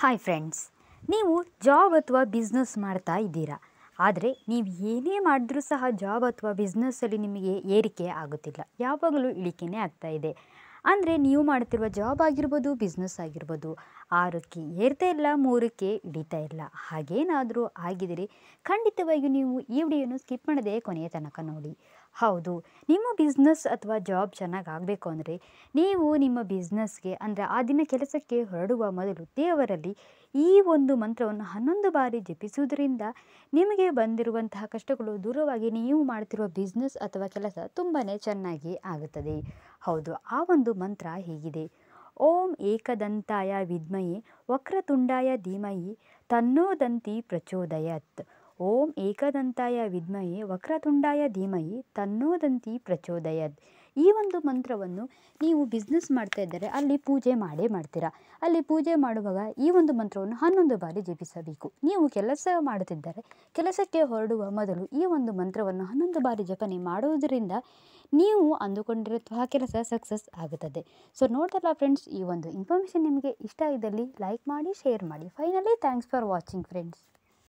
hi friends ನೀವು job ಅಥವಾ business ಮಾಡ್ತಾ ಇದ್ದೀರಾ ಆದರೆ ನೀವು ಏನೇ ಮಾಡಿದ್ರೂ ಸಹ ಜಾಬ್ ಅಥವಾ ಬಿಸ್ನೆಸ್ಸಲ್ಲಿ ನಿಮಗೆ ಏರಿಕೆ ಆಗುತ್ತಿಲ್ಲ ಯಾವಾಗಲೂ ಇಳಿಕೆನೇ ಆಗ್ತಾ ಇದೆ ಅಂದರೆ ನೀವು ಮಾಡ್ತಿರುವ ಜಾಬ್ ಆಗಿರ್ಬೋದು ಬಿಸ್ನೆಸ್ ಆಗಿರ್ಬೋದು ಆರಕ್ಕೆ ಏರ್ತಾ ಇಲ್ಲ ಮೂರಕ್ಕೆ ಇಳಿತಾ ಇಲ್ಲ ಹಾಗೇನಾದರೂ ಆಗಿದರೆ ಖಂಡಿತವಾಗಿಯೂ ನೀವು ಈ ವಿಡಿಯೋನು ಸ್ಕಿಪ್ ಮಾಡದೆ ಕೊನೆಯ ತನಕ ನೋಡಿ ಹೌದು ನಿಮ್ಮ ಬಿಸ್ನೆಸ್ ಅಥವಾ ಜಾಬ್ ಚೆನ್ನಾಗಿ ಆಗಬೇಕು ಅಂದರೆ ನೀವು ನಿಮ್ಮ ಬಿಸ್ನೆಸ್ಗೆ ಅಂದರೆ ಆ ದಿನ ಕೆಲಸಕ್ಕೆ ಹೊರಡುವ ಮೊದಲು ದೇವರಲ್ಲಿ ಈ ಒಂದು ಮಂತ್ರವನ್ನು ಹನ್ನೊಂದು ಬಾರಿ ಜಪಿಸುವುದರಿಂದ ನಿಮಗೆ ಬಂದಿರುವಂತಹ ಕಷ್ಟಗಳು ದೂರವಾಗಿ ನೀವು ಮಾಡ್ತಿರುವ ಬಿಸ್ನೆಸ್ ಅಥವಾ ಕೆಲಸ ತುಂಬಾ ಚೆನ್ನಾಗಿ ಆಗುತ್ತದೆ ಹೌದು ಆ ಒಂದು ಮಂತ್ರ ಹೀಗಿದೆ ಓಂ ಏಕದಂತಾಯ ವಿದ್ಮಯೇ ವಕ್ರತುಂಡಾಯ ಧೀಮಹಿ ತನ್ನೋದಂತಿ ಪ್ರಚೋದಯತ್ ಓಂ ಏಕದಂತಾಯ ವಿದ್ಮಯೇ ವಕ್ರತುಂಡಾಯ ಧೀಮಹಿ ತನ್ನೋದಂತಿ ಪ್ರಚೋದಯತ್ ಈ ಒಂದು ಮಂತ್ರವನ್ನು ನೀವು ಬಿಸ್ನೆಸ್ ಮಾಡ್ತಾ ಇದ್ದರೆ ಅಲ್ಲಿ ಪೂಜೆ ಮಾಡೇ ಮಾಡ್ತೀರಾ ಅಲ್ಲಿ ಪೂಜೆ ಮಾಡುವಾಗ ಈ ಒಂದು ಮಂತ್ರವನ್ನು ಹನ್ನೊಂದು ಬಾರಿ ಜಪಿಸಬೇಕು ನೀವು ಕೆಲಸ ಮಾಡುತ್ತಿದ್ದರೆ ಕೆಲಸಕ್ಕೆ ಹೊರಡುವ ಮೊದಲು ಈ ಒಂದು ಮಂತ್ರವನ್ನು ಹನ್ನೊಂದು ಬಾರಿ ಜಪನೆ ಮಾಡುವುದರಿಂದ ನೀವು ಅಂದುಕೊಂಡಿರುವಂತಹ ಕೆಲಸ ಸಕ್ಸಸ್ ಆಗುತ್ತದೆ ಸೊ ನೋಡ್ತಲ್ಲ ಫ್ರೆಂಡ್ಸ್ ಈ ಒಂದು ಇನ್ಫಾರ್ಮೇಷನ್ ನಿಮಗೆ ಇಷ್ಟ ಇದ್ದಲ್ಲಿ ಲೈಕ್ ಮಾಡಿ ಶೇರ್ ಮಾಡಿ finally thanks for watching friends